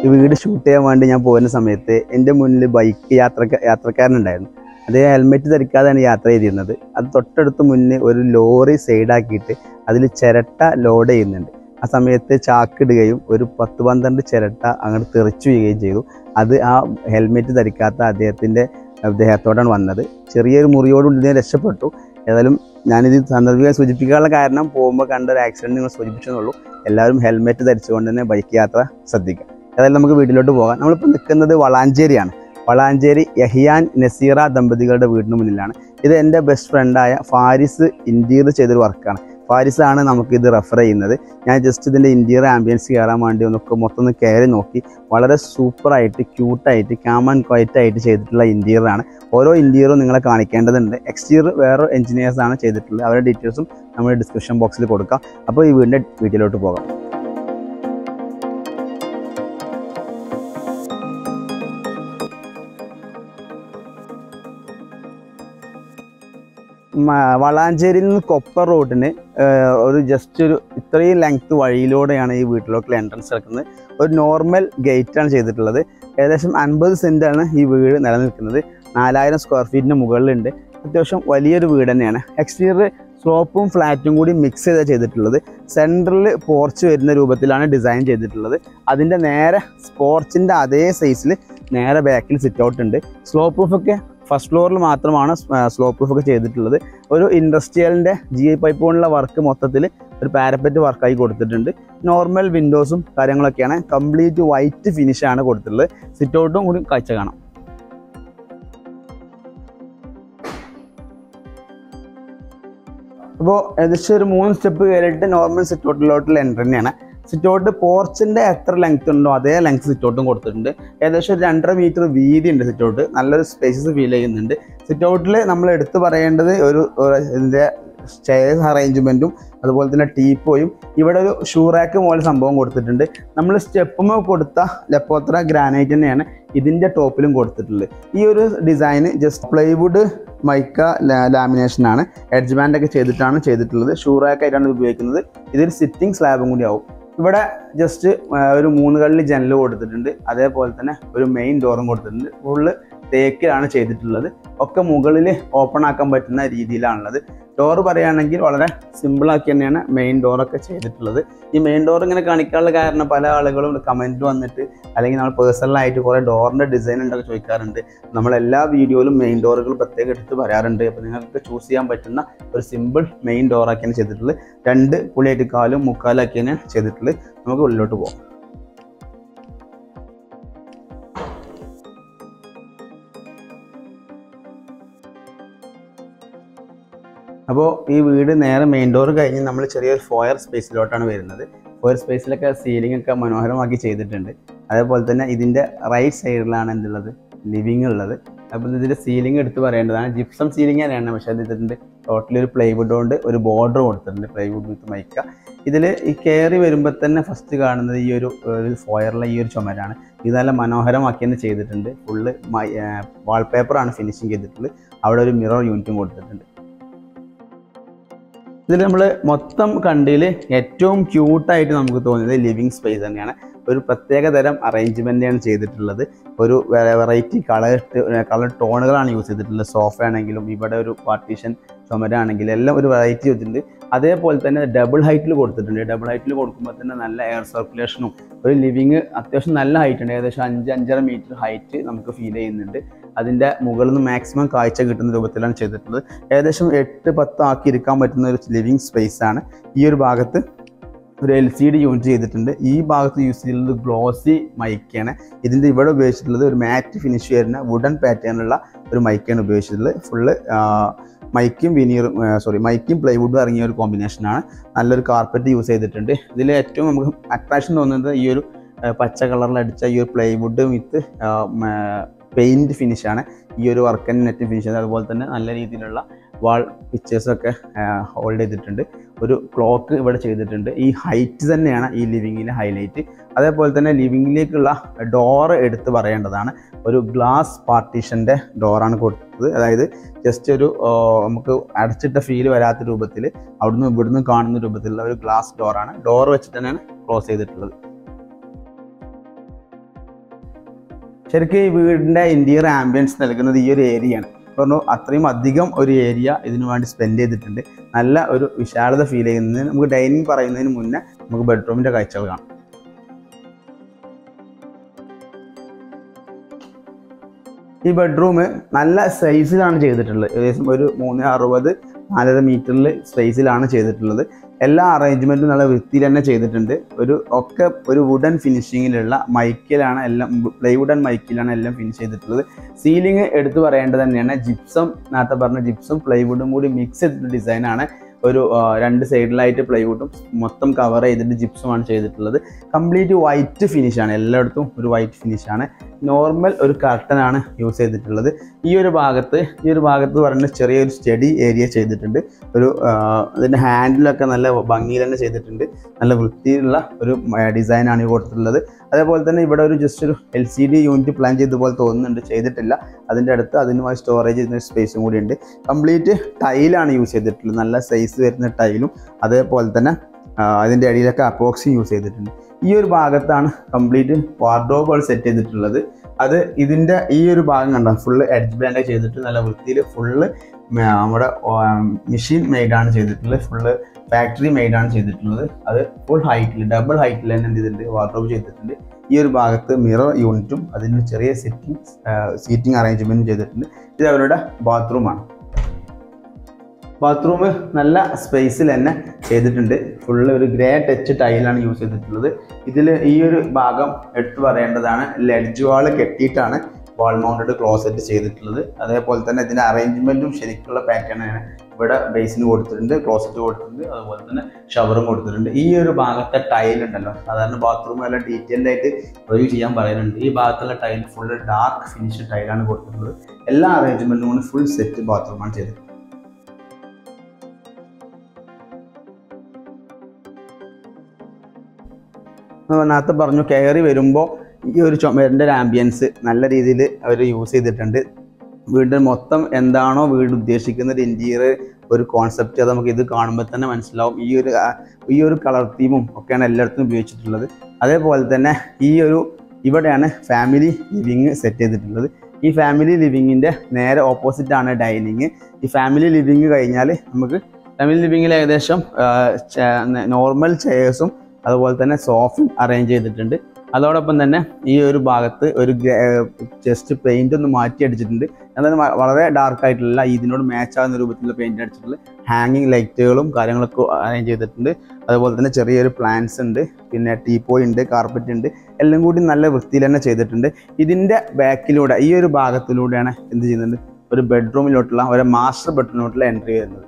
ഈ വീട് ഷൂട്ട് ചെയ്യാൻ വേണ്ടി ഞാൻ പോകുന്ന സമയത്ത് എൻ്റെ മുന്നിൽ ബൈക്ക് യാത്രക്ക യാത്രക്കാരനുണ്ടായിരുന്നു അദ്ദേഹം ഹെൽമെറ്റ് ധരിക്കാതെയാണ് യാത്ര ചെയ്തിരുന്നത് അത് തൊട്ടടുത്ത് മുന്നേ ഒരു ലോറി സൈഡാക്കിയിട്ട് അതിൽ ചിരട്ട ലോഡ് ചെയ്യുന്നുണ്ട് ആ സമയത്ത് ചാക്കിടുകയും ഒരു പത്ത് പന്ത്രണ്ട് ചിരട്ട അങ്ങോട്ട് തെറിച്ചു വീഴുകയും ചെയ്തു അത് ആ ഹെൽമെറ്റ് ധരിക്കാത്ത അദ്ദേഹത്തിൻ്റെ ദേഹത്തോടാണ് വന്നത് ചെറിയൊരു മുറിയോടുകൂടി ഇതിനെ രക്ഷപ്പെട്ടു ഏതായാലും ഞാനിത് സന്ദർഭികം സൂചിപ്പിക്കാനുള്ള കാരണം പോകുമ്പോൾ കണ്ട ഒരു ആക്സിഡൻറ്റ് നിങ്ങൾ സൂചിപ്പിച്ചെന്നുള്ളൂ എല്ലാവരും ഹെൽമെറ്റ് ധരിച്ചുകൊണ്ട് തന്നെ ബൈക്ക് യാത്ര ശ്രദ്ധിക്കുക ഏതായാലും നമുക്ക് വീട്ടിലോട്ട് പോകാം നമ്മളിപ്പോൾ നിൽക്കുന്നത് വളാഞ്ചേരിയാണ് വളാഞ്ചേരി യഹിയാൻ നസീറ ദമ്പതികളുടെ വീടിന് മുന്നിലാണ് ഇത് എൻ്റെ ബെസ്റ്റ് ഫ്രണ്ടായ ഫാരിസ് ഇൻറ്റീരിയർ ചെയ്തൊരു വർക്കാണ് ഫാരിസ് ആണ് നമുക്ക് ഇത് റെഫർ ചെയ്യുന്നത് ഞാൻ ജസ്റ്റ് ഇതിൻ്റെ ഇൻറ്റീരിയർ ആംബിയൻസ് കയറാൻ വേണ്ടി ഒന്നൊക്കെ മൊത്തം ഒന്ന് കയറി നോക്കി വളരെ സൂപ്പറായിട്ട് ക്യൂട്ടായിട്ട് കാം ആൻഡ് ക്വയറ്റ് ആയിട്ട് ചെയ്തിട്ടുള്ള ഇൻറ്റീരിയർ ആണ് ഓരോ ഇൻറ്റീരിയറും നിങ്ങളെ കാണിക്കേണ്ടതുണ്ട് എക്സ്റ്റീരിയർ വേറെ എഞ്ചിനീയേഴ്സ് ആണ് ചെയ്തിട്ടുള്ളത് അവരുടെ ഡീറ്റെയിൽസും നമ്മൾ ഡിസ്ക്രിപ്ഷൻ ബോക്സിൽ കൊടുക്കാം അപ്പോൾ ഈ വീടിൻ്റെ വീട്ടിലോട്ട് പോകാം മ- വളാഞ്ചേരിയിൽ നിന്ന് കൊപ്പർ റോഡിന് ഏഹ്, ഒരു ജസ്റ്റ് ഒരു ഇത്രയും ലെങ്ത് വഴിയിലൂടെയാണ് ഈ വീട്ടിലോട്ടുള്ള എൻട്രൻസ് കിടക്കുന്നത് ഒരു നോർമൽ ഗേറ്റാണ് ചെയ്തിട്ടുള്ളത് ഏകദേശം അൻപത് സെൻറ്റാണ് ഈ വീട് നിലനിൽക്കുന്നത് നാലായിരം സ്ക്വയർ ഫീറ്റിന് മുകളിലുണ്ട് അത്യാവശ്യം വലിയൊരു വീട് തന്നെയാണ് എക്സ്റ്റീരിയർ സ്ലോപ്പും ഫ്ലാറ്റും കൂടി മിക്സ് ചെയ്താണ് ചെയ്തിട്ടുള്ളത് സെൻറ്ററിൽ പോർച്ച് വരുന്ന രൂപത്തിലാണ് ഡിസൈൻ ചെയ്തിട്ടുള്ളത് അതിൻ്റെ നേരെ സ്പോർച്ചിൻ്റെ അതേ സൈസിൽ നേരെ ബാക്കിൽ സിറ്റ് ഔട്ട് ഉണ്ട് സ്ലോ പ്രൂഫൊക്കെ ഫസ്റ്റ് ഫ്ലോറിൽ മാത്രമാണ് സ്ലോ പ്രൂഫൊക്കെ ചെയ്തിട്ടുള്ളത് ഒരു ഇൻഡസ്ട്രിയലിൻ്റെ ജി ഐ പൈപ്പ് കൊണ്ടുള്ള വർക്ക് മൊത്തത്തിൽ ഒരു പാരപ്പറ്റ് വർക്കായി കൊടുത്തിട്ടുണ്ട് നോർമൽ വിൻഡോസും കാര്യങ്ങളൊക്കെയാണ് കംപ്ലീറ്റ് വൈറ്റ് ഫിനിഷാണ് കൊടുത്തിട്ടുള്ളത് സിറ്റ് ഔട്ടും കൂടി കാഴ്ച കാണാം അപ്പോൾ ഏകദേശം ഒരു മൂന്ന് സ്റ്റെപ്പ് കയറിയിട്ട് നോർമൽ സിറ്റ് ഔട്ടിലോട്ടുള്ള എൻട്രി തന്നെയാണ് സിറ്റ് ഔട്ട് പോർച്ചിൻ്റെ എത്ര ലെങ്ത് ഉണ്ടോ അതേ ലെങ്ത് സിറ്റ് ഔട്ടും കൊടുത്തിട്ടുണ്ട് ഏകദേശം ഒരു രണ്ടര മീറ്റർ വീതി ഉണ്ട് സിറ്റ് ഔട്ട് നല്ലൊരു സ്പേസസ് ഫീൽ ചെയ്യുന്നുണ്ട് സിറ്റ് ഔട്ടിൽ നമ്മൾ എടുത്തു പറയേണ്ടത് ഒരു ഒരു ഇതിൻ്റെ സ്റ്റെയർസ് അറേഞ്ച്മെൻറ്റും അതുപോലെ തന്നെ ടീപ്പോയും ഇവിടെ ഒരു ഷൂ റാക്ക് പോലെ സംഭവം കൊടുത്തിട്ടുണ്ട് നമ്മൾ സ്റ്റെപ്പുമോ കൊടുത്ത ലെപ്പോത്ര ഗ്രാനൈറ്റ് തന്നെയാണ് ഇതിൻ്റെ ടോപ്പിലും കൊടുത്തിട്ടുള്ളത് ഈ ഒരു ഡിസൈന് ജസ്റ്റ് പ്ലൈവുഡ് മൈക്ക ലാമിനേഷൻ ആണ് എഡ്ജ് ബാൻഡ് ഒക്കെ ചെയ്തിട്ടാണ് ചെയ്തിട്ടുള്ളത് ഷൂ റാക്ക് ആയിട്ടാണ് ഇത് ഉപയോഗിക്കുന്നത് ഇതിൽ സിറ്റിംഗ് സ്ലാബും കൂടി ആവും ഇവിടെ ജസ്റ്റ് ഒരു മൂന്ന് കള്ളി ജനൽ കൊടുത്തിട്ടുണ്ട് അതേപോലെ തന്നെ ഒരു മെയിൻ ഡോറും കൊടുത്തിട്ടുണ്ട് ഫുള്ള് തേക്കിലാണ് ചെയ്തിട്ടുള്ളത് ഒക്കെ മുകളിൽ ഓപ്പൺ ആക്കാൻ പറ്റുന്ന രീതിയിലാണുള്ളത് ഡോർ പറയുകയാണെങ്കിൽ വളരെ സിമ്പിളാക്കി തന്നെയാണ് മെയിൻ ഡോറൊക്കെ ചെയ്തിട്ടുള്ളത് ഈ മെയിൻ ഡോർ ഇങ്ങനെ കാണിക്കാനുള്ള കാരണം പല ആളുകളും കമൻറ്റ് വന്നിട്ട് അല്ലെങ്കിൽ നമ്മൾ പേഴ്സണലായിട്ട് കുറേ ഡോറിൻ്റെ ഡിസൈൻ ഉണ്ടൊക്കെ ചോദിക്കാറുണ്ട് നമ്മൾ എല്ലാ വീഡിയോയിലും മെയിൻ ഡോറുകൾ പ്രത്യേകം എടുത്ത് പറയാറുണ്ട് അപ്പോൾ നിങ്ങൾക്ക് ചൂസ് ചെയ്യാൻ പറ്റുന്ന ഒരു സിമ്പിൾ മെയിൻ ഡോറാക്കിയാണ് ചെയ്തിട്ടുള്ളത് രണ്ട് പുളിയായിട്ട് കാലും മുക്കാലാക്കിയാണ് ചെയ്തിട്ടുള്ളത് നമുക്ക് ഉള്ളിലോട്ട് പോകാം അപ്പോൾ ഈ വീട് നേരെ മെയിൻ ഡോർ കഴിഞ്ഞ് നമ്മൾ ചെറിയൊരു ഫോയർ സ്പേസിലോട്ടാണ് വരുന്നത് ഫോയർ സ്പേസിലൊക്കെ സീലിംഗ് ഒക്കെ മനോഹരമാക്കി ചെയ്തിട്ടുണ്ട് അതേപോലെ തന്നെ ഇതിൻ്റെ റൈറ്റ് സൈഡിലാണ് എന്തുള്ളത് ലിവിങ് ഉള്ളത് അപ്പോൾ ഇതിൻ്റെ സീലിംഗ് എടുത്ത് പറയേണ്ടതാണ് ജിപ്സം സീലിംഗ് തന്നെയാണ് പക്ഷേ അത് ഇതിൻ്റെ ടോട്ടലി ഒരു പ്ലൈവുഡ് കൊണ്ട് ഒരു ബോർഡർ കൊടുത്തിട്ടുണ്ട് പ്ലൈവുഡ് വിത്ത് മൈക്ക ഇതിൽ ഈ കയറി വരുമ്പോൾ തന്നെ ഫസ്റ്റ് കാണുന്നത് ഈ ഒരു ഒരു ഫോയറിലെ ഈ ഒരു ചുമരാണ് ഇത് നല്ല മനോഹരമാക്കി തന്നെ ചെയ്തിട്ടുണ്ട് ഫുള്ള് വാൾപേപ്പറാണ് ഫിനിഷിങ് ചെയ്തിട്ടുള്ളത് അവിടെ ഒരു മിറർ യൂണിറ്റും കൊടുത്തിട്ടുണ്ട് ഇതിൽ നമ്മൾ മൊത്തം കണ്ടിൽ ഏറ്റവും ക്യൂട്ടായിട്ട് നമുക്ക് തോന്നിയത് ലിവിങ് സ്പേസ് തന്നെയാണ് ഒരു പ്രത്യേക തരം അറേഞ്ച്മെൻ്റാണ് ചെയ്തിട്ടുള്ളത് ഒരു വെറൈറ്റി കളർ കളർ ടോണുകളാണ് യൂസ് ചെയ്തിട്ടുള്ളത് സോഫ ആണെങ്കിലും ഇവിടെ ഒരു പാർട്ടീഷൻ ചുമരാണെങ്കിലും എല്ലാം ഒരു വെറൈറ്റി വെച്ചിട്ടുണ്ട് അതേപോലെ തന്നെ ഡബിൾ ഹൈറ്റിൽ കൊടുത്തിട്ടുണ്ട് ഡബിൾ ഹൈറ്റിൽ കൊടുക്കുമ്പോൾ തന്നെ നല്ല എയർ സർക്കുലേഷനും ഒരു ലിവിങ് അത്യാവശ്യം നല്ല ഹൈറ്റ് ഉണ്ട് ഏകദേശം അഞ്ച് അഞ്ചര മീറ്റർ ഹൈറ്റ് നമുക്ക് ഫീൽ ചെയ്യുന്നുണ്ട് അതിൻ്റെ മുകളിൽ നിന്ന് മാക്സിമം കാഴ്ച കിട്ടുന്ന രൂപത്തിലാണ് ചെയ്തിട്ടുള്ളത് ഏകദേശം എട്ട് പത്ത് ആക്കി ഇരിക്കാൻ പറ്റുന്ന ഒരു ലിവിങ് സ്പേസ് ആണ് ഈ ഒരു ഭാഗത്ത് ഒരു എൽ സി ഡി യൂണിറ്റ് ചെയ്തിട്ടുണ്ട് ഈ ഭാഗത്ത് യൂസ് ചെയ്യുന്നത് ഗ്ലോസി മൈക്കാണ് ഇതിൻ്റെ ഇവിടെ ഉപയോഗിച്ചിട്ടുള്ളത് ഒരു മാറ്റ് ഫിനിഷ് വരുന്ന വുഡൻ പാറ്റേണിലുള്ള ഒരു മൈക്കാണ് ഉപയോഗിച്ചിട്ടുള്ളത് ഫുള്ള് മൈക്കും വിനീറും സോറി മൈക്കും പ്ലൈവുഡും ഇറങ്ങിയ ഒരു കോമ്പിനേഷനാണ് നല്ലൊരു കാർപ്പറ്റ് യൂസ് ചെയ്തിട്ടുണ്ട് ഇതിൽ ഏറ്റവും നമുക്ക് അട്രാക്ഷൻ തോന്നുന്നത് ഈ ഒരു ആ, പച്ച കളറിൽ അടിച്ച ഈ ഒരു പ്ലൈവുഡ് വിത്ത് പെയിൻറ് ഫിനിഷാണ് ഈ ഒരു വർക്ക് നെറ്റ് ഫിനിഷ് അതുപോലെ തന്നെ നല്ല രീതിയിലുള്ള വാൾ പിക്ചേഴ്സൊക്കെ ഹോൾഡ് ചെയ്തിട്ടുണ്ട് ഒരു ക്ലോക്ക് ഇവിടെ ചെയ്തിട്ടുണ്ട് ഈ ഹൈറ്റ് തന്നെയാണ് ഈ ലിവിങ്ങിലെ ഹൈലൈറ്റ് അതേപോലെ തന്നെ ലിവിങ്ങിലേക്കുള്ള ഡോറ് എടുത്ത് പറയേണ്ടതാണ് ഒരു ഗ്ലാസ് പാർട്ടീഷൻ്റെ ഡോറാണ് കൊടുത്തത് അതായത് ജസ്റ്റ് ഒരു ആ, നമുക്ക് അടച്ചിട്ട ഫീൽ വരാത്ത രൂപത്തിൽ അവിടുന്ന് ഇവിടുന്ന് കാണുന്ന രൂപത്തിലുള്ള ഒരു ഗ്ലാസ് ഡോറാണ് ഡോർ വെച്ചിട്ട് തന്നെയാണ് ക്ലോസ് ചെയ്തിട്ടുള്ളത് ശരിക്കും ഈ വീടിൻ്റെ ഇൻറ്റീരിയർ ആംബിയൻസ് നൽകുന്നത് ഈ ഒരു ഏരിയ ആണ് പറഞ്ഞു അത്രയും അധികം ഒരു ഏരിയ ഇതിനു വേണ്ടി സ്പെൻഡ് ചെയ്തിട്ടുണ്ട് നല്ല ഒരു വിശാലത ഫീൽ ചെയ്യുന്നതിന് നമുക്ക് ഡൈനിങ് പറയുന്നതിന് മുന്നേ നമുക്ക് ബെഡ്റൂമിൻ്റെ കാഴ്ചകൾ കാണാം ഈ ബെഡ്റൂം നല്ല സൈസിലാണ് ചെയ്തിട്ടുള്ളത് ഏകദേശം ഒരു മൂന്ന് അറുപത് നാലര മീറ്ററിൽ സ്പേസിലാണ് ചെയ്തിട്ടുള്ളത് എല്ലാ അറേഞ്ച്മെൻറ്റും നല്ല വൃത്തിയിൽ തന്നെ ചെയ്തിട്ടുണ്ട് ഒരു ഒക്കെ ഒരു വുഡൻ ഫിനിഷിങ്ങിലുള്ള മൈക്കിലാണ് എല്ലാം പ്ലൈവുഡ് ആൻഡ് മൈക്കിലാണ് എല്ലാം ഫിനിഷ് ചെയ്തിട്ടുള്ളത് സീലിംഗ് എടുത്തു പറയേണ്ടത് തന്നെയാണ് ജിപ്സം നേരത്തെ പറഞ്ഞ ജിപ്സും പ്ലൈവുഡും കൂടി മിക്സ് ചെയ്തിട്ടുള്ള ഡിസൈനാണ് ഒരു ആ, രണ്ട് സൈഡിലായിട്ട് പ്ലൈവുഡും മൊത്തം കവർ ചെയ്തിട്ട് ജിപ്സുമാണ് ചെയ്തിട്ടുള്ളത് കംപ്ലീറ്റ് വൈറ്റ് ഫിനിഷാണ് എല്ലായിടത്തും ഒരു വൈറ്റ് ഫിനിഷാണ് നോർമൽ ഒരു കർട്ടനാണ് യൂസ് ചെയ്തിട്ടുള്ളത് ഈ ഒരു ഭാഗത്ത് ഈ ഒരു ഭാഗത്ത് പറയുന്നത് ചെറിയൊരു സ്റ്റഡി ഏരിയ ചെയ്തിട്ടുണ്ട് ഒരു ആ, അതിൻ്റെ ഹാൻഡിലൊക്കെ നല്ല ഭംഗിയിൽ തന്നെ ചെയ്തിട്ടുണ്ട് നല്ല വൃത്തിയിലുള്ള ഒരു ഡിസൈനാണ് ഈ കൊടുത്തിട്ടുള്ളത് അതേപോലെ തന്നെ ഇവിടെ ഒരു ജസ്റ്റ് ഒരു L C D unit plan ചെയ്ത പോലെ തോന്നുന്നുണ്ട് ചെയ്തിട്ടില്ല അതിൻ്റെ അടുത്ത് അതിനുമായി സ്റ്റോറേജ് ചെയ്യുന്ന സ്പേസും കൂടി ഉണ്ട് കംപ്ലീറ്റ് ടൈലാണ് യൂസ് ചെയ്തിട്ടുള്ളത് നല്ല സൈസ് വരുന്ന ടൈലും അതേപോലെ തന്നെ ആ, അതിൻ്റെ അടിയിലൊക്കെ അപ്പോക്സി യൂസ് ചെയ്തിട്ടുണ്ട് ഈ ഒരു ഭാഗത്താണ് കംപ്ലീറ്റ് വാർഡ്രോബുകൾ സെറ്റ് ചെയ്തിട്ടുള്ളത് അത് ഇതിൻ്റെ ഈ ഒരു ഭാഗം കണ്ടോ ഫുള്ള് എഡ്ജ് ബാൻഡ് ചെയ്തിട്ട് നല്ല വൃത്തിയിൽ ഫുള്ള് നമ്മുടെ മെഷീൻ മെയ്ഡാണ് ചെയ്തിട്ടുള്ളത് ഫുള്ള് ഫാക്ടറി മെയ്ഡാണ് ചെയ്തിട്ടുള്ളത് അത് ഫുൾ ഹൈറ്റിൽ ഡബിൾ ഹൈറ്റിൽ തന്നെ എന്ത് ചെയ്തിട്ടുണ്ട് വാർഡ്രോബ് ചെയ്തിട്ടുണ്ട് ഈ ഒരു ഭാഗത്ത് മിറർ യൂണിറ്റും അതിന് ചെറിയ സിറ്റിംഗ് സീറ്റിംഗ് അറേഞ്ച്മെൻറ്റും ചെയ്തിട്ടുണ്ട് ഇത് അവരുടെ ബാത്റൂമാണ് ബാത്റൂം നല്ല സ്പേസിൽ തന്നെ ചെയ്തിട്ടുണ്ട് ഫുള്ള് ഒരു ഗ്രേ ടച്ച് ടൈലാണ് യൂസ് ചെയ്തിട്ടുള്ളത് ഇതിൽ ഈ ഒരു ഭാഗം എടുത്തു പറയേണ്ടതാണ് ലെഡ്ജ് വാൾ കെട്ടിയിട്ടാണ് വാൾ മൗണ്ടഡ് ക്ലോസറ്റ് ചെയ്തിട്ടുള്ളത് അതേപോലെ തന്നെ ഇതിൻ്റെ അറേഞ്ച്മെൻറ്റും ശരിക്കുള്ള പാറ്റേണാണ് ഇവിടെ ബേസിന് കൊടുത്തിട്ടുണ്ട് ക്ലോസറ്റ് കൊടുത്തിട്ടുണ്ട് അതുപോലെ തന്നെ ഷവറും കൊടുത്തിട്ടുണ്ട് ഈ ഒരു ഭാഗത്തെ ടൈൽ ഉണ്ടല്ലോ സാധാരണ ബാത്റൂം എല്ലാം ഡീറ്റെയിൽഡ് ആയിട്ട് റിവ്യൂ ചെയ്യാൻ പറയുന്നുണ്ട് ഈ ഭാഗത്തുള്ള ടൈൽ ഫുള്ള് ഡാർക്ക് ഫിനിഷ് ടൈലാണ് കൊടുത്തിട്ടുള്ളത് എല്ലാ അറേഞ്ച്മെൻറ്റും കൊണ്ട് ഫുൾ സെറ്റ് ബാത്റൂമാണ് ചെയ്തിട്ടുള്ളത് നമ്മൾ നേരത്തെ പറഞ്ഞു കയറി വരുമ്പോൾ ഈ ഒരു ചുമരിൻ്റെ ഒരു ആംബിയൻസ് നല്ല രീതിയിൽ അവർ യൂസ് ചെയ്തിട്ടുണ്ട് വീടിൻ്റെ മൊത്തം എന്താണോ വീട് ഉദ്ദേശിക്കുന്ന ഒരു ഇൻറ്റീരിയർ ഒരു കോൺസെപ്റ്റ് അത് നമുക്ക് ഇത് കാണുമ്പോൾ തന്നെ മനസ്സിലാവും ഈ ഒരു ആ, ഈ ഒരു കളർ തീമും ഒക്കെയാണ് എല്ലായിടത്തും ഉപയോഗിച്ചിട്ടുള്ളത് അതേപോലെ തന്നെ ഈ ഒരു ഇവിടെയാണ് ഫാമിലി ലിവിങ് സെറ്റ് ചെയ്തിട്ടുള്ളത് ഈ ഫാമിലി ലിവിങ്ങിൻ്റെ നേരെ ഓപ്പോസിറ്റാണ് ഡൈനിങ് ഈ ഫാമിലി ലിവിങ് കഴിഞ്ഞാൽ നമുക്ക് ഫാമിലി ലിവിങ്ങിൽ ഏകദേശം നോർമൽ ചെയേഴ്സും അതുപോലെ തന്നെ സോഫയും അറേഞ്ച് ചെയ്തിട്ടുണ്ട് അതോടൊപ്പം തന്നെ ഈ ഒരു ഭാഗത്ത് ഒരു ജസ്റ്റ് പെയിന്റ് ഒന്ന് മാറ്റി അടിച്ചിട്ടുണ്ട് അതായത് വ- വളരെ ഡാർക്ക് ആയിട്ടുള്ള ഇതിനോട് മാച്ച് ആകുന്ന രൂപത്തിലുള്ള പെയിന്റ് അടിച്ചിട്ടുള്ള ഹാങ്ങിങ് ലൈറ്റുകളും കാര്യങ്ങളൊക്കെ അറേഞ്ച് ചെയ്തിട്ടുണ്ട് അതുപോലെ തന്നെ ചെറിയൊരു പ്ലാന്റ്സ് ഉണ്ട് പിന്നെ ടീപ്പോയ് ഉണ്ട് കാർപ്പറ്റ് ഉണ്ട് എല്ലാം കൂടി നല്ല വൃത്തിയിൽ തന്നെ ചെയ്തിട്ടുണ്ട് ഇതിൻ്റെ ബാക്കിലൂടെ ഈ ഒരു ഭാഗത്തിലൂടെയാണ് എന്ത് ചെയ്യുന്നത് ഒരു ബെഡ്റൂമിലോട്ടുള്ള ഒരു മാസ്റ്റർ ബെഡ്റൂമിലോട്ടുള്ള എൻട്രി വരുന്നത്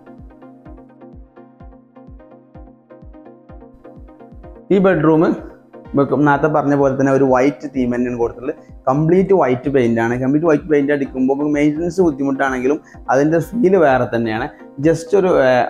ഈ ബെഡ്റൂം നേരത്തെ പറഞ്ഞ പോലെ തന്നെ ഒരു വൈറ്റ് തീം തന്നെയാണ് കൊടുത്തിട്ടുള്ളത് കംപ്ലീറ്റ് വൈറ്റ് പെയിന്റ് ആണ് കംപ്ലീറ്റ് വൈറ്റ് പെയിന്റ് അടിക്കുമ്പോൾ മെയിൻ്റനൻസ് ബുദ്ധിമുട്ടാണെങ്കിലും അതിൻ്റെ ഫീല് വേറെ തന്നെയാണ് ജസ്റ്റ് ഒരു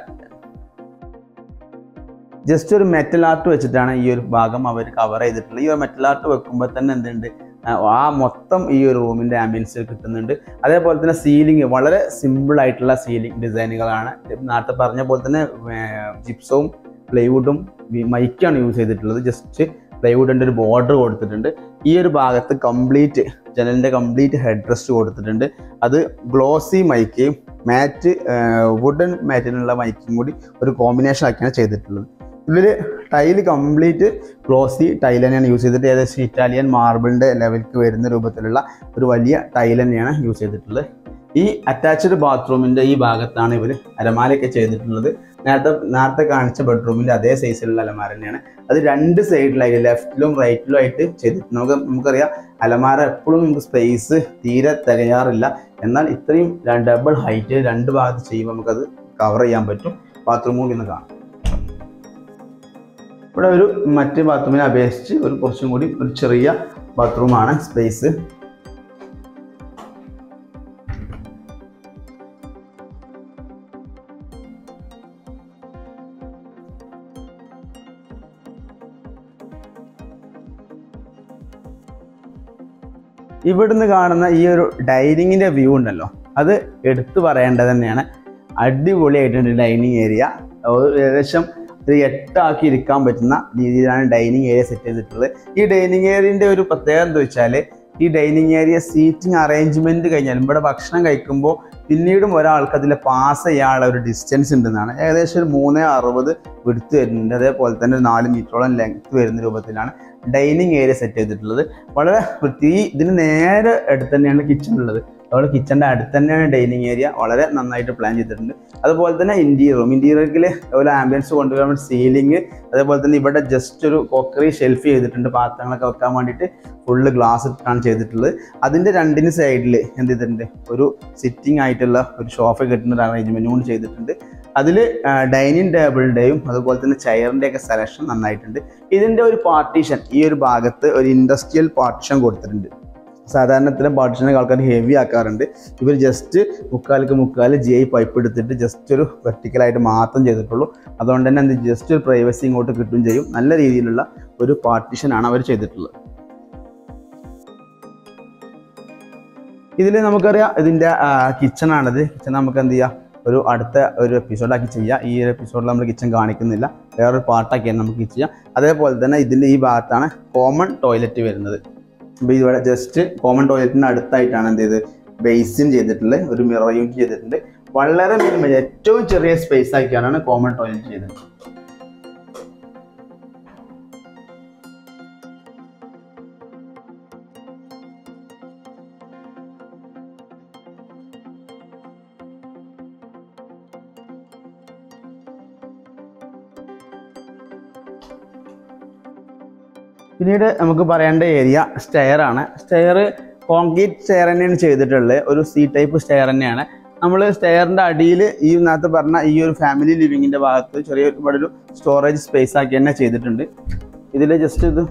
ജസ്റ്റ് ഒരു മെറ്റൽ ആർട്ട് വെച്ചിട്ടാണ് ഈ ഒരു ഭാഗം അവർ കവർ ചെയ്തിട്ടുള്ളത് ഈ ഒരു മെറ്റൽ ആർട്ട് വെക്കുമ്പോൾ തന്നെ എന്തുണ്ട് ആ, ആ മൊത്തം ഈ ഒരു റൂമിൻ്റെ ആംബിയൻസ് കിട്ടുന്നുണ്ട് അതേപോലെ തന്നെ സീലിംഗ് വളരെ സിമ്പിൾ ആയിട്ടുള്ള സീലിംഗ് ഡിസൈനുകളാണ് നേരത്തെ പറഞ്ഞ പോലെ തന്നെ ജിപ്സവും പ്ലൈവുഡും മൈക്കാണ് യൂസ് ചെയ്തിട്ടുള്ളത് ജസ്റ്റ് പ്ലൈവുഡിൻ്റെ ഒരു ബോർഡർ കൊടുത്തിട്ടുണ്ട് ഈ ഒരു ഭാഗത്ത് കംപ്ലീറ്റ് ജനലിൻ്റെ കംപ്ലീറ്റ് ഹെഡ് റെസ്റ്റ് കൊടുത്തിട്ടുണ്ട് അത് ഗ്ലോസി മൈക്കയും മാറ്റ് വുഡൻ മാറ്റിനുള്ള മൈക്കും കൂടി ഒരു കോമ്പിനേഷൻ ആക്കിയാണ് ചെയ്തിട്ടുള്ളത് ഇവർ ടൈല് കംപ്ലീറ്റ് ഗ്ലോസി ടൈൽ തന്നെയാണ് യൂസ് ചെയ്തിട്ട് ഏകദേശം ഇറ്റാലിയൻ മാർബിളിൻ്റെ ലെവലിലേക്ക് വരുന്ന രൂപത്തിലുള്ള ഒരു വലിയ ടൈൽ തന്നെയാണ് യൂസ് ചെയ്തിട്ടുള്ളത് ഈ അറ്റാച്ച്ഡ് ബാത്റൂമിൻ്റെ ഈ ഭാഗത്താണ് ഇവർ അലമാരയൊക്കെ ചെയ്തിട്ടുള്ളത് നേരത്തെ നേരത്തെ കാണിച്ച ബെഡ്റൂമിൻ്റെ അതേ സൈസിലുള്ള അലമാര തന്നെയാണ് അത് രണ്ട് സൈഡിലായിട്ട് ലെഫ്റ്റിലും റൈറ്റിലും ആയിട്ട് ചെയ്തിട്ടുണ്ട് നമുക്ക് നമുക്കറിയാം അലമാര എപ്പോഴും നമുക്ക് സ്പേസ് തീരെ തികയാറില്ല എന്നാൽ ഇത്രയും ഡബിൾ ഹൈറ്റ് രണ്ട് ഭാഗത്ത് ചെയ്യുമ്പോൾ നമുക്കത് കവർ ചെയ്യാൻ പറ്റും ബാത്റൂം കൂടി ഒന്ന് കാണാം ഇവിടെ ഒരു മറ്റ് ബാത്റൂമിനെ അപേക്ഷിച്ച് ഒരു കുറച്ചും കൂടി ഒരു ചെറിയ ബാത്റൂമാണ് സ്പേസ് ഇവിടുന്ന് കാണുന്ന ഈ ഒരു ഡൈനിങ്ങിൻ്റെ വ്യൂ ഉണ്ടല്ലോ അത് എടുത്തു പറയേണ്ടത് തന്നെയാണ് അടിപൊളിയായിട്ടുണ്ട് ഡൈനിങ് ഏരിയ ഏകദേശം ഒരു എട്ടാക്കി ഇരിക്കാൻ പറ്റുന്ന രീതിയിലാണ് ഡൈനിങ് ഏരിയ സെറ്റ് ചെയ്തിട്ടുള്ളത് ഈ ഡൈനിങ് ഏരിയൻ്റെ ഒരു പ്രത്യേകത എന്താ വെച്ചാൽ ഈ ഡൈനിങ് ഏരിയ സീറ്റിംഗ് അറേഞ്ച്മെന്റ് കഴിഞ്ഞാലും ഇവിടെ ഭക്ഷണം കഴിക്കുമ്പോൾ പിന്നീടും ഒരാൾക്ക് അതിൽ പാസ് ചെയ്യാനുള്ള ഒരു ഡിസ്റ്റൻസ് ഉണ്ടെന്നാണ് ഏകദേശം ഒരു മൂന്ന് അറുപത് വിടുത്ത് വരുന്നുണ്ട് അതേപോലെ തന്നെ ഒരു നാല് മീറ്ററോളം ലെങ്ത് വരുന്ന രൂപത്തിലാണ് ഡൈനിങ് ഏരിയ സെറ്റ് ചെയ്തിട്ടുള്ളത് വളരെ വൃത്തി ഈ ഇതിന് നേരെ അടുത്ത് തന്നെയാണ് കിച്ചൺ ഉള്ളത് അതുപോലെ കിച്ചണിൻ്റെ അടുത്ത് തന്നെയാണ് ഡൈനിങ് ഏരിയ വളരെ നന്നായിട്ട് പ്ലാൻ ചെയ്തിട്ടുണ്ട് അതുപോലെ തന്നെ ഇൻറ്റീരിയറും ഇൻറ്റീരിയറിൽ അതുപോലെ ആംബിയൻസ് കൊണ്ടുവരാൻ വേണ്ടി സീലിംഗ് അതേപോലെ തന്നെ ഇവിടെ ജസ്റ്റ് ഒരു കോക്കറി ഷെൽഫ് ചെയ്തിട്ടുണ്ട് പാത്രങ്ങളൊക്കെ വെക്കാൻ വേണ്ടിയിട്ട് ഫുള്ള് ഗ്ലാസ് ഇട്ടാണ് ചെയ്തിട്ടുള്ളത് അതിൻ്റെ രണ്ടിന് സൈഡിൽ എന്ത് ചെയ്തിട്ടുണ്ട് ഒരു സിറ്റിംഗ് ആയിട്ടുള്ള ഒരു സോഫ കിട്ടുന്ന ഒരു അറേഞ്ച്മെൻറ്റും കൂടി ചെയ്തിട്ടുണ്ട് അതിൽ ഡൈനിങ് ടേബിളിൻ്റെയും അതുപോലെ തന്നെ ചെയറിൻ്റെ ഒക്കെ സെലക്ഷൻ നന്നായിട്ടുണ്ട് ഇതിൻ്റെ ഒരു പാർട്ടീഷൻ ഈ ഒരു ഭാഗത്ത് ഒരു ഇൻഡസ്ട്രിയൽ പാർട്ടീഷൻ കൊടുത്തിട്ടുണ്ട് സാധാരണ ഇത്തരം പാർട്ടീഷനൊക്കെ ആൾക്കാർ ഹെവി ആക്കാറുണ്ട് ഇവർ ജസ്റ്റ് മുക്കാലിക്ക് മുക്കാല് ജി ഐ പൈപ്പ് എടുത്തിട്ട് ജസ്റ്റ് ഒരു വെർട്ടിക്കലായിട്ട് മാത്രം ചെയ്തിട്ടുള്ളൂ അതുകൊണ്ട് തന്നെ എന്ത് ജസ്റ്റ് ഒരു പ്രൈവസി ഇങ്ങോട്ട് കിട്ടുകയും ചെയ്യും നല്ല രീതിയിലുള്ള ഒരു പാർട്ടീഷനാണ് അവർ ചെയ്തിട്ടുള്ളത് ഇതിൽ നമുക്കറിയാം ഇതിൻ്റെ കിച്ചണാണിത് കിച്ചൺ നമുക്ക് എന്ത് ചെയ്യാം ഒരു അടുത്ത ഒരു എപ്പിസോഡാക്കി ചെയ്യാം ഈ ഒരു എപ്പിസോഡിൽ നമ്മൾ കിച്ചൺ കാണിക്കുന്നില്ല വേറൊരു പാർട്ടാക്കിയാണ് നമുക്ക് ചെയ്യാം അതേപോലെ തന്നെ ഇതിൻ്റെ ഈ ഭാഗത്താണ് കോമൺ ടോയ്ലറ്റ് വരുന്നത് അപ്പോൾ ഇവിടെ ജസ്റ്റ് കോമൺ ടോയ്ലറ്റിന് അടുത്തായിട്ടാണ് എന്ത് ചെയ്ത് ബേസിൻ ചെയ്തിട്ടുള്ളത് ഒരു മിറർ യൂണിറ്റ് ചെയ്തിട്ടുണ്ട് വളരെ മിനിമം ഏറ്റവും ചെറിയ സ്പേസ് ആക്കിയാണ് കോമൺ ടോയ്ലറ്റ് ചെയ്തത് പിന്നീട് നമുക്ക് പറയേണ്ട ഏരിയ സ്റ്റെയർ ആണ് സ്റ്റെയർ കോൺക്രീറ്റ് സ്റ്റെയർ തന്നെയാണ് ചെയ്തിട്ടുള്ളത് ഒരു സി ടൈപ്പ് സ്റ്റെയർ തന്നെയാണ് നമ്മൾ സ്റ്റെയറിൻ്റെ അടിയിൽ ഈ നേരത്തെ പറഞ്ഞ ഈ ഒരു ഫാമിലി ലിവിങ്ങിൻ്റെ ഭാഗത്ത് ചെറിയ ഇവിടെ ഒരു സ്റ്റോറേജ് സ്പേസ് ആക്കി തന്നെ ചെയ്തിട്ടുണ്ട് ഇതിൽ ജസ്റ്റ് ഇത്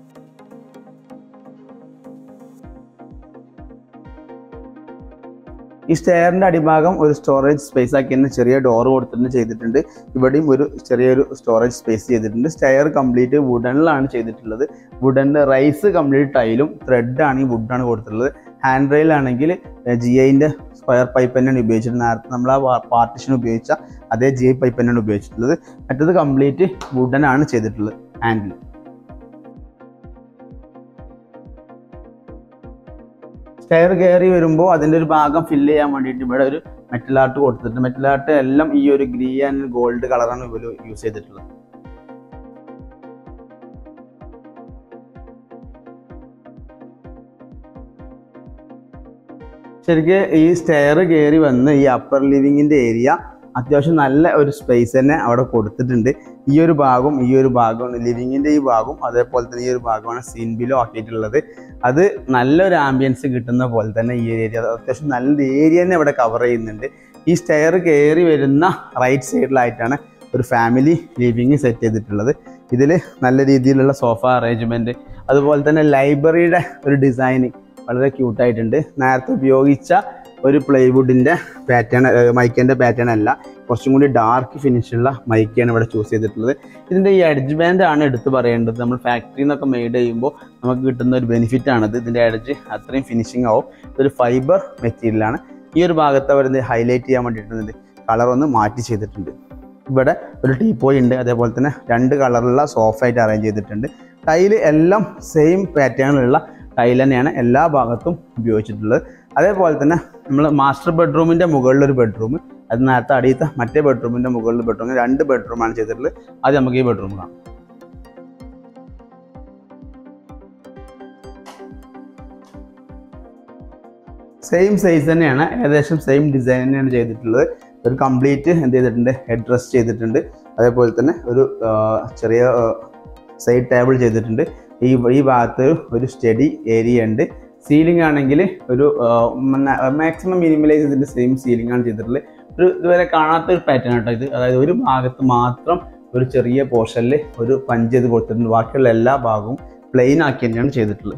ഈ സ്റ്റെയറിൻ്റെ അടിഭാഗം ഒരു സ്റ്റോറേജ് സ്പേസ് ആക്കി തന്നെ ചെറിയ ഡോർ കൊടുത്തിട്ട് ചെയ്തിട്ടുണ്ട് ഇവിടെയും ഒരു ചെറിയൊരു സ്റ്റോറേജ് സ്പേസ് ചെയ്തിട്ടുണ്ട് സ്റ്റെയർ കംപ്ലീറ്റ് വുഡനിലാണ് ചെയ്തിട്ടുള്ളത് വുഡൻ്റെ റൈസ് കംപ്ലീറ്റ് ടൈലും ത്രെഡാണ് ഈ വുഡാണ് കൊടുത്തിട്ടുള്ളത് ഹാൻഡ് റെയിൽ ആണെങ്കിൽ ജി ഐൻ്റെ സ്ക്വയർ പൈപ്പ് തന്നെയാണ് ഉപയോഗിച്ചിട്ട് നേരത്തെ നമ്മൾ ആ പാർട്ടിഷൻ ഉപയോഗിച്ച അതേ ജി ഐ പൈപ്പ് തന്നെയാണ് ഉപയോഗിച്ചിട്ടുള്ളത് മറ്റത് കംപ്ലീറ്റ് വുഡനാണ് ചെയ്തിട്ടുള്ളത് ഹാൻഡിൽ സ്റ്റെയർ കയറി വരുമ്പോൾ അതിൻ്റെ ഒരു ഭാഗം ഫില്ല് ചെയ്യാൻ വേണ്ടിയിട്ട് ഇവിടെ ഒരു മെറ്റൽ ആർട്ട് കൊടുത്തിട്ടുണ്ട് മെറ്റൽ ആർട്ട് എല്ലാം ഈ ഒരു ഗ്രീൻ ആൻഡ് ഗോൾഡ് കളറാണ് ഇവർ യൂസ് ചെയ്തിട്ടുള്ളത് ശരിക്ക് ഈ സ്റ്റെയർ കയറി വന്ന് ഈ അപ്പർ ലിവിങ്ങിൻ്റെ ഏരിയ അത്യാവശ്യം നല്ല ഒരു സ്പേസ് തന്നെ അവിടെ കൊടുത്തിട്ടുണ്ട് ഈ ഒരു ഭാഗം ഈ ഒരു ഭാഗമാണ് ലിവിങ്ങിൻ്റെ ഈ ഭാഗം അതേപോലെ തന്നെ ഈ ഒരു ഭാഗമാണ് സീൻ ബിലോ ആക്കിയിട്ടുള്ളത് അത് നല്ലൊരു ആംബിയൻസ് കിട്ടുന്ന പോലെ തന്നെ ഈ ഏരിയ അത്യാവശ്യം നല്ലൊരു ഏരിയ തന്നെ ഇവിടെ കവർ ചെയ്യുന്നുണ്ട് ഈ സ്റ്റെയർ കയറി വരുന്ന റൈറ്റ് സൈഡിലായിട്ടാണ് ഒരു ഫാമിലി ലിവിങ് സെറ്റ് ചെയ്തിട്ടുള്ളത് ഇതിൽ നല്ല രീതിയിലുള്ള സോഫ അറേഞ്ച്മെൻറ്റ് അതുപോലെ തന്നെ ലൈബ്രറിയുടെ ഒരു ഡിസൈനിങ് വളരെ ക്യൂട്ടായിട്ടുണ്ട് നേരത്തെ ഉപയോഗിച്ച ഒരു പ്ലൈവുഡിൻ്റെ പാറ്റേൺ മൈക്കിൻ്റെ പാറ്റേൺ അല്ല കുറച്ചും കൂടി ഡാർക്ക് ഫിനിഷുള്ള മൈക്കാണ് ഇവിടെ ചൂസ് ചെയ്തിട്ടുള്ളത് ഇതിൻ്റെ ഈ എഡ്ജ് ബാൻഡ് ആണ് എടുത്ത് പറയേണ്ടത് നമ്മൾ ഫാക്ടറിയിൽ നിന്നൊക്കെ മെയ്ഡ് ചെയ്യുമ്പോൾ നമുക്ക് കിട്ടുന്ന ഒരു ബെനിഫിറ്റ് ആണത് ഇതിൻ്റെ എഡ്ജ് അത്രയും ഫിനിഷിംഗ് ആവും ഇതൊരു ഫൈബർ മെറ്റീരിയലാണ് ഈ ഒരു ഭാഗത്ത് അവർ ഹൈലൈറ്റ് ചെയ്യാൻ വേണ്ടിയിട്ടുണ്ട് കളർ ഒന്ന് മാറ്റി ചെയ്തിട്ടുണ്ട് ഇവിടെ ഒരു ടീപ്പോയി ഉണ്ട് അതേപോലെ തന്നെ രണ്ട് കളറുള്ള സോഫ ആയിട്ട് അറേഞ്ച് ചെയ്തിട്ടുണ്ട് ടൈല് എല്ലാം സെയിം പാറ്റേണിലുള്ള ടൈൽ തന്നെയാണ് എല്ലാ ഭാഗത്തും ഉപയോഗിച്ചിട്ടുള്ളത് അതേപോലെ തന്നെ നമ്മൾ മാസ്റ്റർ ബെഡ്റൂമിൻ്റെ മുകളിലൊരു ബെഡ്റൂം അത് നേരത്തെ അടിയത്തെ മറ്റേ ബെഡ്റൂമിൻ്റെ മുകളിൽ ബെഡ്റൂം രണ്ട് ബെഡ്റൂമാണ് ചെയ്തിട്ടുള്ളത് അത് നമുക്ക് ഈ ബെഡ്റൂം കാണാം സെയിം സൈസ് തന്നെയാണ് ഏകദേശം സെയിം ഡിസൈൻ തന്നെയാണ് ചെയ്തിട്ടുള്ളത് ഒരു കംപ്ലീറ്റ് എന്ത് ചെയ്തിട്ടുണ്ട് ഹെഡ് റെസ്റ്റ് ചെയ്തിട്ടുണ്ട് അതേപോലെ തന്നെ ഒരു ആ, ചെറിയ സൈഡ് ടേബിൾ ചെയ്തിട്ടുണ്ട് ഈ ഈ ഭാഗത്ത് ഒരു സ്റ്റഡി ഏരിയ ഉണ്ട് സീലിംഗ് ആണെങ്കിൽ ഒരു മാക്സിമം മിനിമലൈസ് ചെയ്തിട്ട് സെയിം സീലിംഗ് ആണ് ചെയ്തിട്ടുള്ളത് ഒരു ഇതുവരെ കാണാത്ത ഒരു പാറ്റേൺ കേട്ടോ ഇത് അതായത് ഒരു ഭാഗത്ത് മാത്രം ഒരു ചെറിയ പോർഷനിൽ ഒരു പഞ്ച് ചെയ്ത് കൊടുത്തിട്ടുണ്ട് ബാക്കിയുള്ള എല്ലാ ഭാഗവും പ്ലെയിൻ ആക്കി തന്നെയാണ് ചെയ്തിട്ടുള്ളത്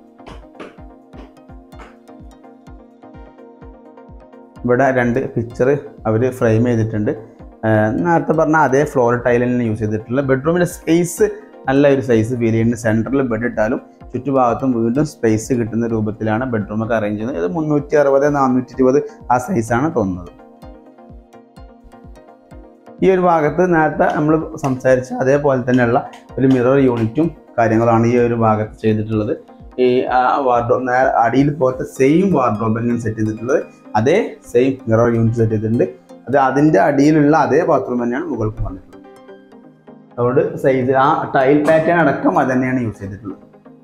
ഇവിടെ രണ്ട് പിക്ചർ അവർ ഫ്രെയിം ചെയ്തിട്ടുണ്ട് ആഹ് നേരത്തെ പറഞ്ഞ അതേ ഫ്ലോർ ടൈൽ തന്നെ യൂസ് ചെയ്തിട്ടുള്ള ബെഡ്റൂമിൻ്റെ സ്പേസ് നല്ല ഒരു സൈസ് ഫീൽ ചെയ്യുന്നുണ്ട് സെൻറ്ററിൽ ബെഡ് ഇട്ടാലും ചുറ്റുഭാഗത്തും വീണ്ടും സ്പേസ് കിട്ടുന്ന രൂപത്തിലാണ് ബെഡ്റൂമൊക്കെ അറേഞ്ച് ചെയ്യുന്നത് ഇത് മുന്നൂറ്റി അറുപത് നാനൂറ്റി ഇരുപത് ആ സൈസാണ് തോന്നുന്നത് ഈ ഒരു ഭാഗത്ത് നേരത്തെ നമ്മൾ സംസാരിച്ച അതേപോലെ തന്നെയുള്ള ഒരു മിറർ യൂണിറ്റും കാര്യങ്ങളാണ് ഈ ഒരു ഭാഗത്ത് ചെയ്തിട്ടുള്ളത് ഈ വാർഡ്രോബ് നേരെ അടിയിൽ പോലത്തെ സെയിം വാർഡ്രോബ് തന്നെയാണ് സെറ്റ് ചെയ്തിട്ടുള്ളത് അതേ സെയിം മിറർ യൂണിറ്റ് സെറ്റ് ചെയ്തിട്ടുണ്ട് അത് അതിൻ്റെ അടിയിലുള്ള അതേ ബാത്റൂം തന്നെയാണ് മുകൾക്ക് വന്നിട്ടുള്ളത് അതുകൊണ്ട് സൈസ് ആ ടൈൽ പാറ്റേൺ അടക്കം അത് തന്നെയാണ് യൂസ് ചെയ്തിട്ടുള്ളത്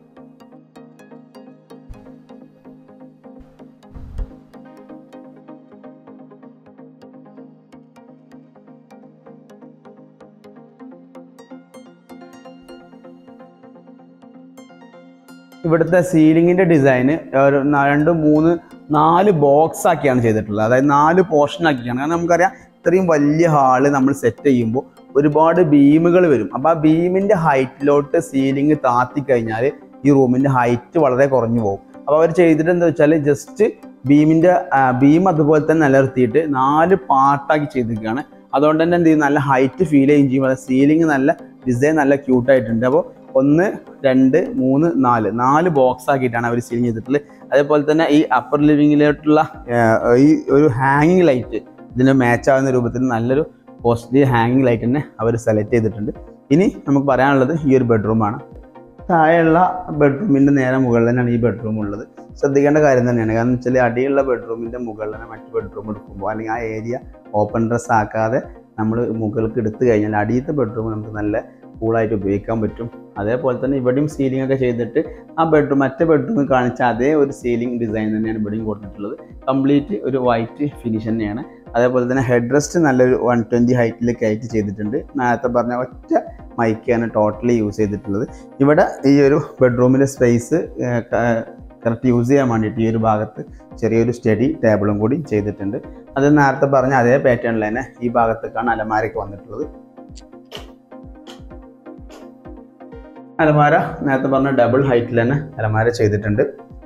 ഇവിടുത്തെ സീലിങ്ങിന്റെ ഡിസൈന് ഒരു ന- രണ്ട് മൂന്ന് നാല് ബോക്സ് ആക്കിയാണ് ചെയ്തിട്ടുള്ളത് അതായത് നാല് പോർഷൻ ആക്കിയാണ് കാരണം നമുക്കറിയാം ഇത്രയും വലിയ ഹാള് നമ്മൾ സെറ്റ് ചെയ്യുമ്പോൾ ഒരുപാട് ബീമുകൾ വരും അപ്പോൾ ആ ബീമിന്റെ ഹൈറ്റിലോട്ട് സീലിംഗ് താത്തി കഴിഞ്ഞാൽ ഈ റൂമിന്റെ ഹൈറ്റ് വളരെ കുറഞ്ഞു പോകും അപ്പോൾ അവർ ചെയ്തിട്ട് എന്താ വെച്ചാൽ ജസ്റ്റ് ബീമിന്റെ ബീം അതുപോലെ തന്നെ നിലനിർത്തിയിട്ട് നാല് പാർട്ടാക്കി ചെയ്തിരിക്കുകയാണ് അതുകൊണ്ട് തന്നെ എന്ത് ചെയ്യും നല്ല ഹൈറ്റ് ഫീൽ ചെയ്യുകയും ചെയ്യും സീലിംഗ് നല്ല ഡിസൈൻ നല്ല ക്യൂട്ടായിട്ടുണ്ട് അപ്പോൾ ഒന്ന് രണ്ട് മൂന്ന് നാല് നാല് ബോക്സ് ആക്കിയിട്ടാണ് അവർ സീലിംഗ് ചെയ്തിട്ടുള്ളത് അതേപോലെ തന്നെ ഈ അപ്പർ ലിവിങ്ങിലോട്ടുള്ള ഈ ഒരു ഹാങ്ങിങ് ലൈറ്റ് ഇതിന് മാച്ച് ആവുന്ന രൂപത്തിൽ നല്ലൊരു പോസിറ്റീവ് ഹാങ്ങിങ് ലൈറ്റ് തന്നെ അവർ സെലക്ട് ചെയ്തിട്ടുണ്ട് ഇനി നമുക്ക് പറയാനുള്ളത് ഈ ഒരു ബെഡ്റൂമാണ് താഴെയുള്ള ബെഡ്റൂമിൻ്റെ നേരെ മുകളിൽ തന്നെയാണ് ഈ ബെഡ്റൂം ഉള്ളത് ശ്രദ്ധിക്കേണ്ട കാര്യം തന്നെയാണ് കാരണം വെച്ചാൽ അടിയുള്ള ബെഡ്റൂമിൻ്റെ മുകളിൽ തന്നെ മറ്റ് ബെഡ്റൂം എടുക്കുമ്പോൾ അല്ലെങ്കിൽ ആ ഏരിയ ഓപ്പൺ ഡ്രസ് ആക്കാതെ നമ്മൾ മുകൾക്ക് എടുത്തു കഴിഞ്ഞാൽ അടിയത്തെ ബെഡ്റൂം നമുക്ക് നല്ല കൂളായിട്ട് ഉപയോഗിക്കാൻ പറ്റും അതേപോലെ തന്നെ ഇവിടെയും സീലിംഗ് ഒക്കെ ചെയ്തിട്ട് ആ ബെഡ്റൂം മറ്റേ ബെഡ്റൂമിൽ കാണിച്ച അതേ ഒരു സീലിംഗ് ഡിസൈൻ തന്നെയാണ് ഇവിടെയും കൊടുത്തിട്ടുള്ളത് കംപ്ലീറ്റ് ഒരു വൈറ്റ് ഫിനിഷ് തന്നെയാണ് അതേപോലെ തന്നെ ഹെഡ് റെസ്റ്റ് നല്ലൊരു വൺ ട്വൻറ്റി ഹൈറ്റിലേക്ക് ആയിട്ട് ചെയ്തിട്ടുണ്ട് നേരത്തെ പറഞ്ഞ ഒറ്റ മൈക്കാണ് ടോട്ടലി യൂസ് ചെയ്തിട്ടുള്ളത് ഇവിടെ ഈ ഒരു ബെഡ്റൂമിലെ സ്പേസ് കറക്റ്റ് യൂസ് ചെയ്യാൻ വേണ്ടിയിട്ട് ഈ ഒരു ഭാഗത്ത് ചെറിയൊരു സ്റ്റഡി ടേബിളും കൂടി ചെയ്തിട്ടുണ്ട് അത് നേരത്തെ പറഞ്ഞ അതേ പാറ്റേണിൽ തന്നെ ഈ ഭാഗത്തേക്കാണ് അലമാരയ്ക്ക് വന്നിട്ടുള്ളത് അലമാര നേരത്തെ പറഞ്ഞ ഡബിൾ ഹൈറ്റിൽ തന്നെ അലമാര ചെയ്തിട്ടുണ്ട്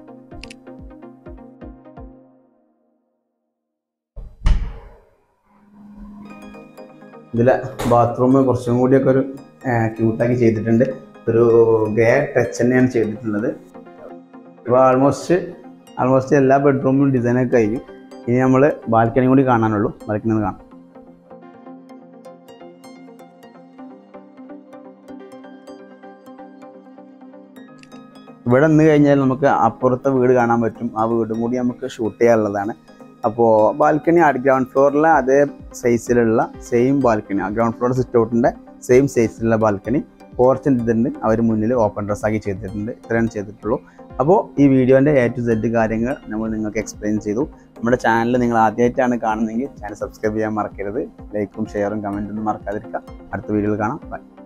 ഇതിലെ ബാത്റൂം കുറച്ചും കൂടിയൊക്കെ ഒരു ക്യൂട്ടാക്കി ചെയ്തിട്ടുണ്ട് ഒരു ഗ്രേ ടച്ച് തന്നെയാണ് ചെയ്തിട്ടുള്ളത് ഇപ്പോൾ ആൾമോസ്റ്റ് ആൾമോസ്റ്റ് എല്ലാ ബെഡ്റൂമും ഡിസൈനൊക്കെ കഴിഞ്ഞു ഇനി നമ്മൾ ബാൽക്കണി കൂടി കാണാനുള്ളൂ ബാൽക്കണി ഒന്ന് കാണാം ഇവിടെ നിന്ന് കഴിഞ്ഞാൽ നമുക്ക് അപ്പുറത്തെ വീട് കാണാൻ പറ്റും ആ വീടും കൂടി നമുക്ക് ഷൂട്ട് ചെയ്യാനുള്ളതാണ് അപ്പോൾ ബാൽക്കണി ഗ്രൗണ്ട് ഫ്ലോറിലെ അതേ സൈസിലുള്ള സെയിം ബാൽക്കണി ആ ഗ്രൗണ്ട് ഫ്ലോർ സിറ്റ് ഔട്ടിൻ്റെ സെയിം സൈസിലുള്ള ബാൽക്കണി പോർച്ച് ചെയ്തിട്ടുണ്ട് അവർ മുന്നിൽ ഓപ്പൺ ഡ്രസ് ആക്കി ചെയ്തിട്ടുണ്ട് ഇത്രയാണ് ചെയ്തിട്ടുള്ളൂ അപ്പോൾ ഈ വീഡിയോൻ്റെ എ ടു സെഡ് കാര്യങ്ങൾ നമ്മൾ നിങ്ങൾക്ക് എക്സ്പ്ലെയിൻ ചെയ്തു നമ്മുടെ ചാനൽ നിങ്ങൾ ആദ്യമായിട്ടാണ് കാണുന്നതെങ്കിൽ ചാനൽ സബ്സ്ക്രൈബ് ചെയ്യാൻ മറക്കരുത് ലൈക്കും ഷെയറും കമൻറ്റൊന്നും മറക്കാതിരിക്കുക അടുത്ത വീഡിയോയിൽ കാണാം ബൈ